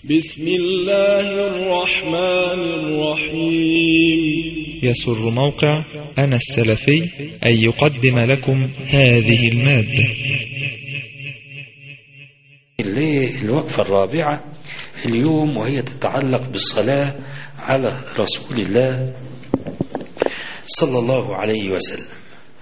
بسم الله الرحمن الرحيم يسر موقع أنا السلفي أن يقدم لكم هذه المادة الوقفة الرابعة اليوم وهي تتعلق بالصلاة على رسول الله صلى الله عليه وسلم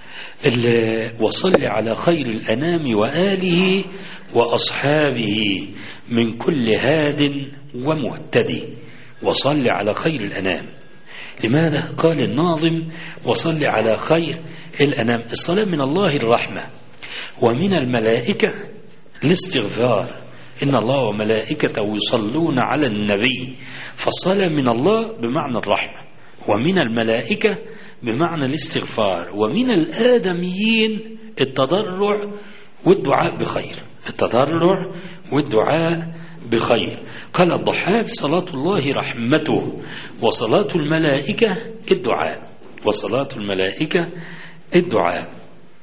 وصل على خير الأنام وآله وأصحابه من كل هاد ومهتدي وصل على خير الأنام لماذا؟ قال الناظم وصل على خير الأنام الصلاة من الله الرحمة ومن الملائكة الاستغفار إن الله وملائكته يصلون على النبي فالصلاة من الله بمعنى الرحمة ومن الملائكة بمعنى الاستغفار ومن الآدميين التضرع والدعاء بخير التضرع والدعاء بخير قال الضحاك صلاة الله رحمته وصلاة الملائكة الدعاء وصلاة الملائكة الدعاء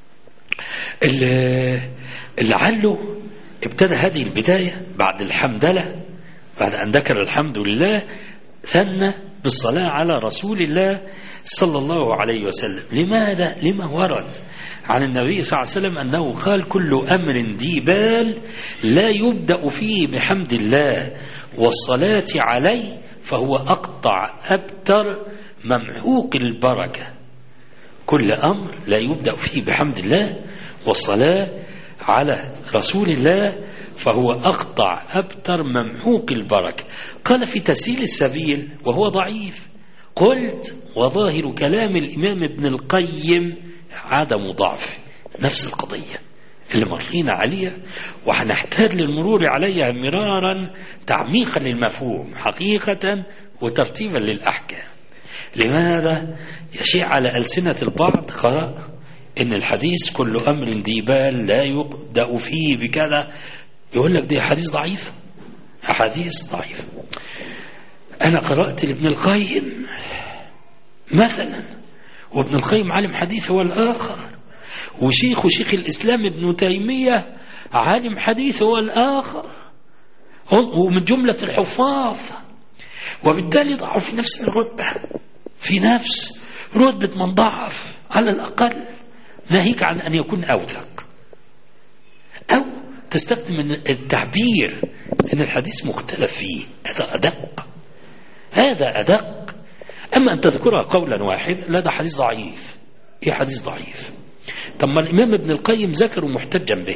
لعله ابتدى هذه البداية بعد الحمدلة بعد أن ذكر الحمد لله ثنى بالصلاة على رسول الله صلى الله عليه وسلم لماذا؟ لما ورد عن النبي صلى الله عليه وسلم أنه قال كل أمر ذي بال لا يبدأ فيه بحمد الله والصلاة عليه فهو أقطع أبتر ممحوق البركة كل أمر لا يبدأ فيه بحمد الله والصلاة على رسول الله فهو أقطع أبتر ممحوق البركة قال في تسهيل السبيل وهو ضعيف قلت وظاهر كلام الإمام ابن القيم عدم ضعف نفس القضية اللي مرينا عليها وهنحتاج للمرور عليها مرارا تعميقا للمفهوم حقيقة وترتيبا للأحكام لماذا يشيع على ألسنة البعض قراء إن الحديث كل أمر ذي بال لا يبدأ فيه بكذا يقول لك دي حديث ضعيف أحاديث ضعيفة أنا قرأت لابن القيم مثلا وابن القيم عالم حديث هو الآخر وشيخ شيخ الإسلام ابن تيمية عالم حديث هو الآخر ومن جملة الحفاظ وبالتالي ضعوا في نفس الرتبة في نفس رتبة من ضعف على الأقل ناهيك عن أن يكون أوثق أو تستخدم التعبير أن الحديث مختلف فيه هذا أدق هذا أدق أما أن تذكرها قولا واحدا لا ده حديث ضعيف إيه حديث ضعيف طب ما الإمام ابن القيم ذكر محتجا به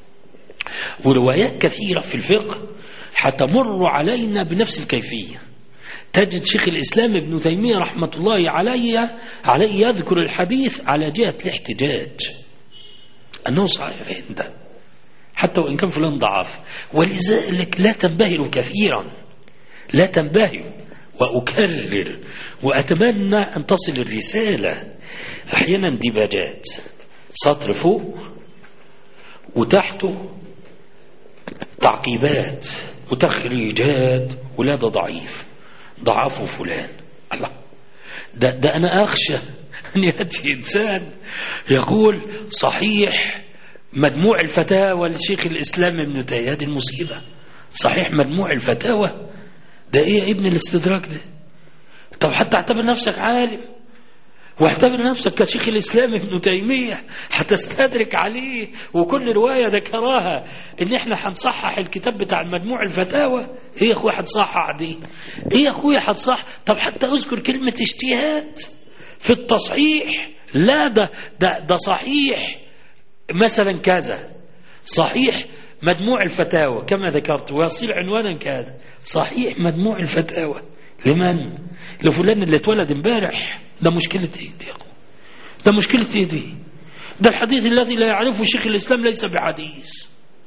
وروايات كثيرة في الفقه حتمر علينا بنفس الكيفية تجد شيخ الإسلام ابن تيمية رحمة الله عليه عليه يذكر الحديث على جهة الاحتجاج أنه صحيح عنده حتى وإن كان فلان ضعف ولذلك لا تنبهروا كثيرا لا تنبهروا وأكرر وأتمنى أن تصل الرسالة أحيانا ديباجات سطر فوق وتحته تعقيبات وتخريجات ولا ده ضعيف ضعفه فلان الله ده, ده أنا أخشى أن يأتي إنسان يقول صحيح مجموع الفتاوى لشيخ الإسلام ابن تيمية هذه المصيبة صحيح مجموع الفتاوى ده ايه يا ابن الاستدراك ده طب حتى اعتبر نفسك عالم واعتبر نفسك كشيخ الإسلام ابن تيمية هتستدرك عليه وكل رواية ذكراها ان احنا هنصحح الكتاب بتاع مجموع الفتاوى ايه يا اخويا هتصحح دي ايه يا اخويا هتصح طب حتى اذكر كلمة اجتهاد في التصحيح لا ده ده ده صحيح مثلا كذا صحيح مجموع الفتاوى كما ذكرت ويصير عنوانا كذا صحيح مجموع الفتاوى لمن لفلان اللي اتولد امبارح ده مشكلة ايه دي يا اخو ده مشكلة ايه دي ده الحديث الذي لا يعرفه شيخ الاسلام ليس بحديث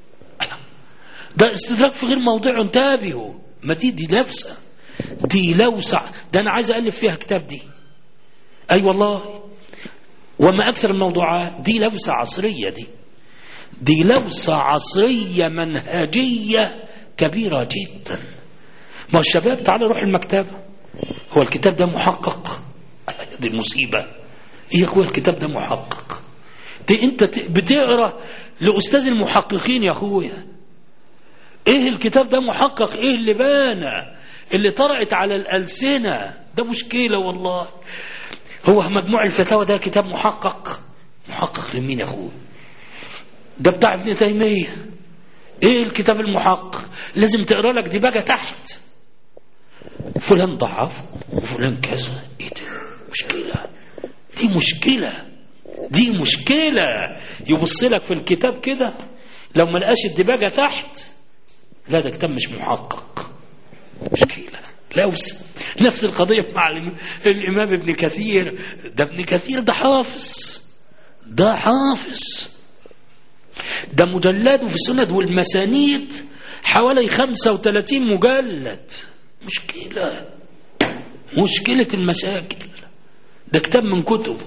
ده استدراك في غير موضعه انتبهوا ما دي دي لبسه دي لوسع ده انا عايز الف فيها كتاب دي اي أيوة والله وما اكثر الموضوعات دي لوسه عصريه دي دي لوسه عصريه منهجيه كبيره جدا ما الشباب تعالوا روح المكتبه هو الكتاب ده محقق دي المصيبه ايه يا اخويا الكتاب ده محقق دي انت بتقرا لاستاذ المحققين يا اخويا ايه الكتاب ده محقق ايه اللي بانى اللي طرأت على الألسنة ده مشكلة والله هو مجموع الفتاوى ده كتاب محقق محقق لمين يا اخوي ده بتاع ابن تيمية ايه الكتاب المحقق لازم تقرا لك دي بقى تحت فلان ضعف وفلان كذا ايه ده مشكلة دي مشكلة دي مشكلة يبص لك في الكتاب كده لو ما لقاش الدباجة تحت لا ده كتاب مش محقق مشكلة لوس نفس القضية مع الإمام ابن كثير ده ابن كثير ده حافظ ده حافظ ده مجلده في السند والمسانيد حوالي 35 مجلد مشكلة مشكلة المشاكل ده كتاب من كتبه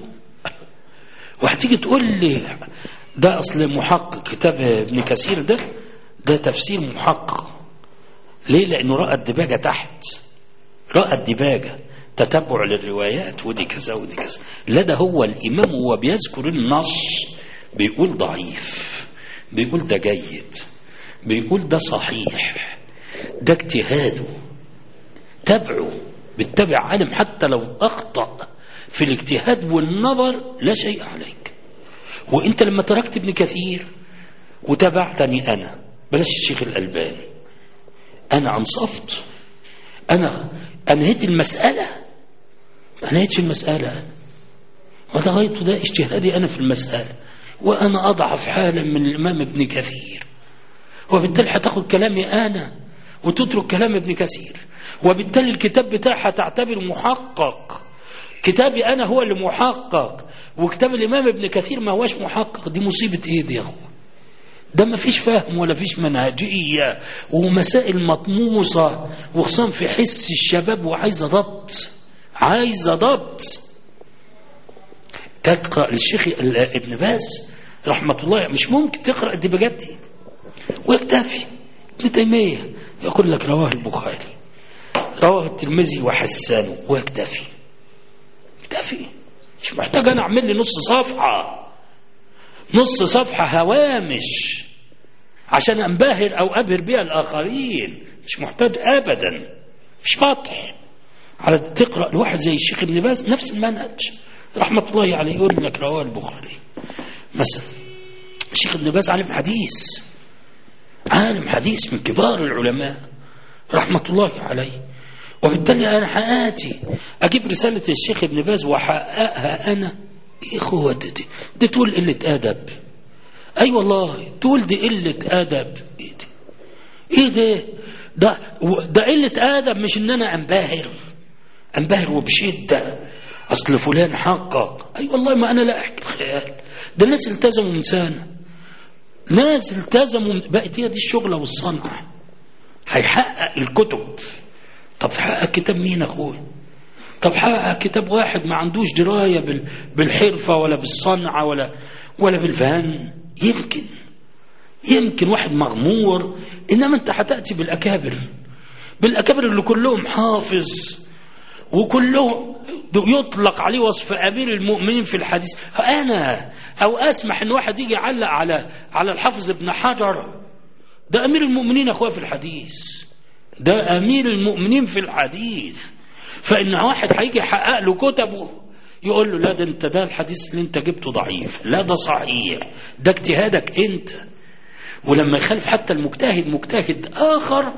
وهتيجي تقول لي ده أصل محقق كتاب ابن كثير ده ده تفسير محقق ليه لأنه رأى الدباجة تحت رأى الدباجة تتبع للروايات ودي كذا ودي كذا لا ده هو الإمام هو بيذكر النص بيقول ضعيف بيقول ده جيد بيقول ده صحيح ده اجتهاده تبعه بتتبع عالم حتى لو أخطأ في الاجتهاد والنظر لا شيء عليك وانت لما تركت ابن كثير وتابعتني أنا بلاش الشيخ الألباني أنا أنصفت أنا أنهيت المسألة ما أنهيتش المسألة أنا وده غايته ده اجتهادي أنا في المسألة وأنا أضعف حالا من الإمام ابن كثير وبالتالي هتاخد كلامي أنا وتترك كلام ابن كثير وبالتالي الكتاب بتاعها تعتبر محقق كتابي أنا هو اللي محقق وكتاب الإمام ابن كثير ما هوش محقق دي مصيبة إيه دي يا أخوة ده ما فيش فهم ولا فيش منهجية ومسائل مطموسة وخصوصا في حس الشباب وعايزة ضبط عايزة ضبط تقرأ للشيخ ابن باز رحمة الله مش ممكن تقرأ دي بجد ويكتفي ابن تيمية يقول لك رواه البخاري رواه الترمذي وحسانه ويكتفي يكتفي مش محتاج انا اعمل لي نص صفحه نص صفحة هوامش عشان انبهر او ابهر بها الاخرين مش محتاج ابدا مش فاضح على تقرا لواحد زي الشيخ ابن باز نفس المنهج رحمه الله عليه يقول لك رواه البخاري مثلا الشيخ ابن باز عالم حديث عالم حديث من كبار العلماء رحمه الله عليه وبالتالي انا حقاتي اجيب رساله الشيخ ابن باز واحققها انا ايه اخوه دي, دي, دي تقول قله ادب اي أيوة والله تقول دي قله ادب ايه دي ايه ده ده ده قله ادب مش ان انا انبهر انبهر وبشده اصل فلان حقق اي أيوة والله ما انا لا احكي الخيال ده الناس التزموا من سنه ناس التزموا بقت هي دي الشغله والصنعه هيحقق الكتب طب حقق كتاب مين اخويا طب حقق كتاب واحد ما عندوش دراية بالحرفة ولا بالصنعة ولا ولا بالفن يمكن يمكن واحد مغمور إنما أنت هتأتي بالأكابر بالأكابر اللي كلهم حافظ وكله يطلق عليه وصف أمير المؤمنين في الحديث أنا أو أسمح إن واحد يجي يعلق على على الحافظ ابن حجر ده أمير المؤمنين أخويا في الحديث ده أمير المؤمنين في الحديث فإن واحد هيجي يحقق له كتبه يقول له لا ده انت ده الحديث اللي انت جبته ضعيف لا ده صحيح ده اجتهادك انت ولما يخالف حتى المجتهد مجتهد آخر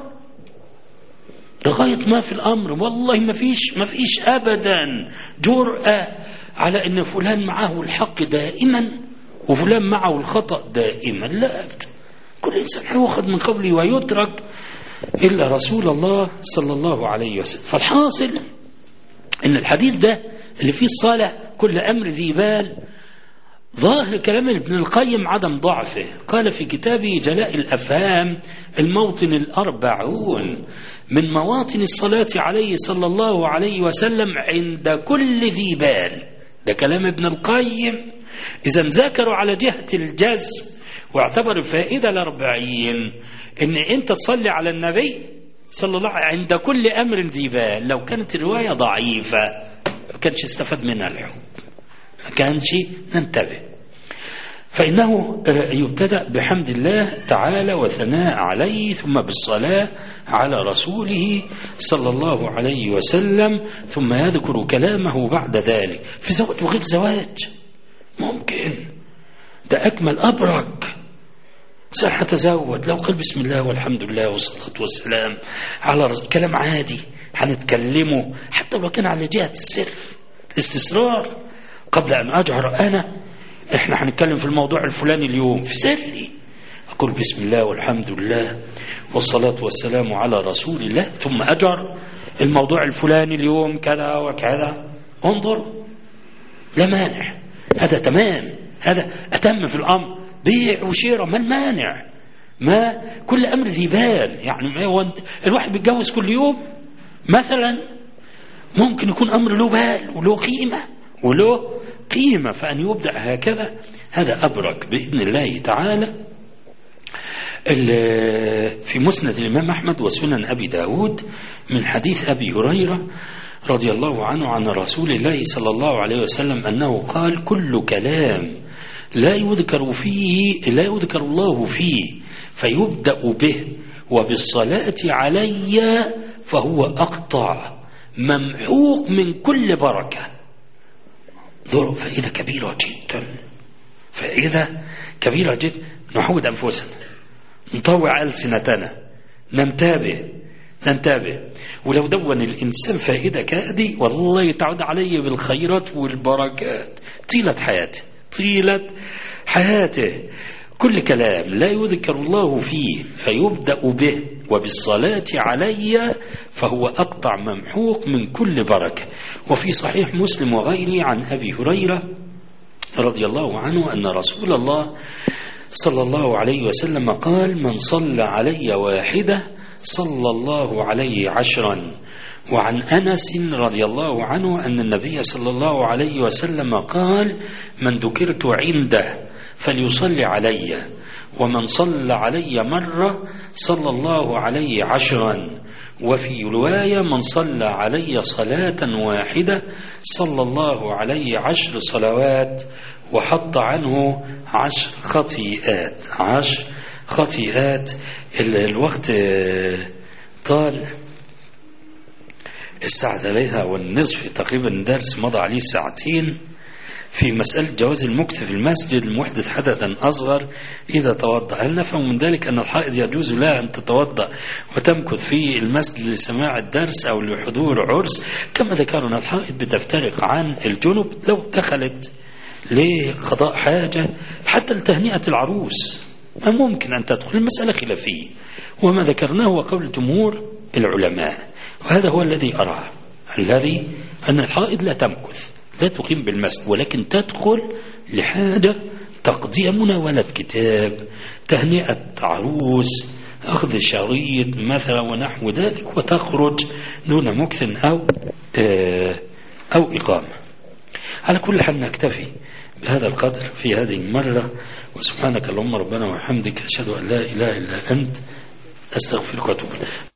لغاية ما في الأمر والله ما فيش ما فيش أبدا جرأة على أن فلان معه الحق دائما وفلان معه الخطأ دائما لا أبدا كل إنسان هيأخذ من قبله ويترك إلا رسول الله صلى الله عليه وسلم فالحاصل إن الحديث ده اللي فيه الصلاة كل أمر ذي بال ظاهر كلام ابن القيم عدم ضعفه قال في كتابه جلاء الأفهام الموطن الأربعون من مواطن الصلاة عليه صلى الله عليه وسلم عند كل ذي بال ده كلام ابن القيم إذا ذكروا على جهة الجزم واعتبر الفائدة الأربعين إن أنت تصلي على النبي صلى الله عليه عند كل أمر ذي بال لو كانت الرواية ضعيفة ما كانش استفاد منها الحكم ما كانش ننتبه فإنه يبتدأ بحمد الله تعالى وثناء عليه ثم بالصلاة على رسوله صلى الله عليه وسلم ثم يذكر كلامه بعد ذلك في زواج وغير زواج ممكن ده أكمل أبرك إنسان هتزوج لو قال بسم الله والحمد لله والصلاة والسلام على رسول كلام عادي هنتكلمه حتى لو كان على جهة السر الاستسرار قبل أن أجهر أنا إحنا هنتكلم في الموضوع الفلاني اليوم في سري أقول بسم الله والحمد لله والصلاة والسلام على رسول الله ثم أجر الموضوع الفلاني اليوم كذا وكذا انظر لا مانع هذا تمام هذا أتم في الأمر بيع وشراء ما المانع ما كل أمر ذي بال يعني ما هو الواحد بيتجوز كل يوم مثلا ممكن يكون أمر له بال وله قيمة وله قيمة فأن يبدأ هكذا هذا أبرك بإذن الله تعالى في مسند الإمام أحمد وسنن أبي داود من حديث أبي هريرة رضي الله عنه عن رسول الله صلى الله عليه وسلم أنه قال كل كلام لا يذكر فيه لا يذكر الله فيه فيبدأ به وبالصلاة علي فهو أقطع ممحوق من كل بركة ذو فائدة كبيرة جدا فائدة كبيرة جدا نحود أنفسنا نطوع ألسنتنا ننتبه ننتبه ولو دون الإنسان فائدة كهذه والله تعود عليه بالخيرات والبركات طيلة حياته طيلة حياته كل كلام لا يذكر الله فيه فيبدأ به وبالصلاة علي فهو أقطع ممحوق من كل بركة وفي صحيح مسلم وغيره عن أبي هريرة رضي الله عنه أن رسول الله صلى الله عليه وسلم قال من صلى علي واحدة صلى الله عليه عشرا وعن أنس رضي الله عنه أن النبي صلى الله عليه وسلم قال من ذكرت عنده فليصلي علي ومن صلى علي مرة صلى الله عليه عشرا وفي رواية من صلى علي صلاة واحدة صلى الله عليه عشر صلوات وحط عنه عشر خطيئات عشر خطيئات الوقت طال الساعة ثلاثة والنصف تقريبا درس مضى عليه ساعتين في مسألة جواز المكث في المسجد المحدث حدثا أصغر إذا توضأ هل نفهم من ذلك أن الحائض يجوز لها أن تتوضأ وتمكث في المسجد لسماع الدرس أو لحضور عرس كما ذكرنا الحائض بتفترق عن الجنب لو دخلت لقضاء حاجة حتى لتهنئة العروس ما ممكن أن تدخل المسألة خلافية وما ذكرناه هو قول جمهور العلماء وهذا هو الذي أراه الذي أن الحائض لا تمكث لا تقيم بالمسجد ولكن تدخل لحاجة تقضي مناولة كتاب تهنئة عروس أخذ شريط مثلا ونحو ذلك وتخرج دون مكث أو أو إقامة على كل حال نكتفي بهذا القدر في هذه المرة وسبحانك اللهم ربنا وحمدك أشهد أن لا إله إلا أنت أستغفرك وأتوب